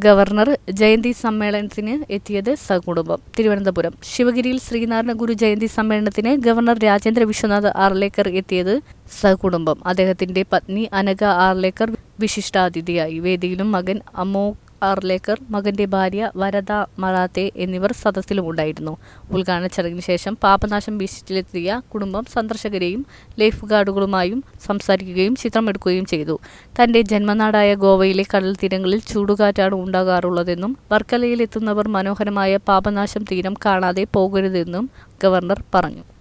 governor Jayanti സമ്മേളനത്തിന് എത്തിയത് സകുടുംബം തിരുവനന്തപുരം ശിവഗിരിയിൽ ശ്രീനാരായണ ഗുരു ജയന്തി സമ്മേളനത്തിന് ഗവർണർ രാജേന്ദ്ര വിശ്വനാഥ് ആർലേക്കർ എത്തിയത് സകുടുംബം അദ്ദേഹത്തിന്റെ പത്നി അനഘ ആർലേക്കർ വിശിഷ്ടാതിഥിയായി വേദിയിലും മകൻ അമോക് ആർലേക്കർ മകന്റെ ഭാര്യ വരദ മറാത്തെ എന്നിവർ സദസ്സിലുമുണ്ടായിരുന്നു ഉദ്ഘാടന ചടങ്ങിന് ശേഷം പാപനാശം ബീച്ചിലെത്തിയ കുടുംബം സന്ദർശകരെയും ലൈഫ് ഗാർഡുകളുമായും സംസാരിക്കുകയും ചിത്രമെടുക്കുകയും ചെയ്തു തന്റെ ജന്മനാടായ ഗോവയിലെ കടൽ തീരങ്ങളിൽ ചൂടുകാറ്റാണ് ഉണ്ടാകാറുള്ളതെന്നും വർക്കലയിൽ എത്തുന്നവർ മനോഹരമായ പാപനാശം തീരം കാണാതെ പോകരുതെന്നും ഗവർണർ പറഞ്ഞു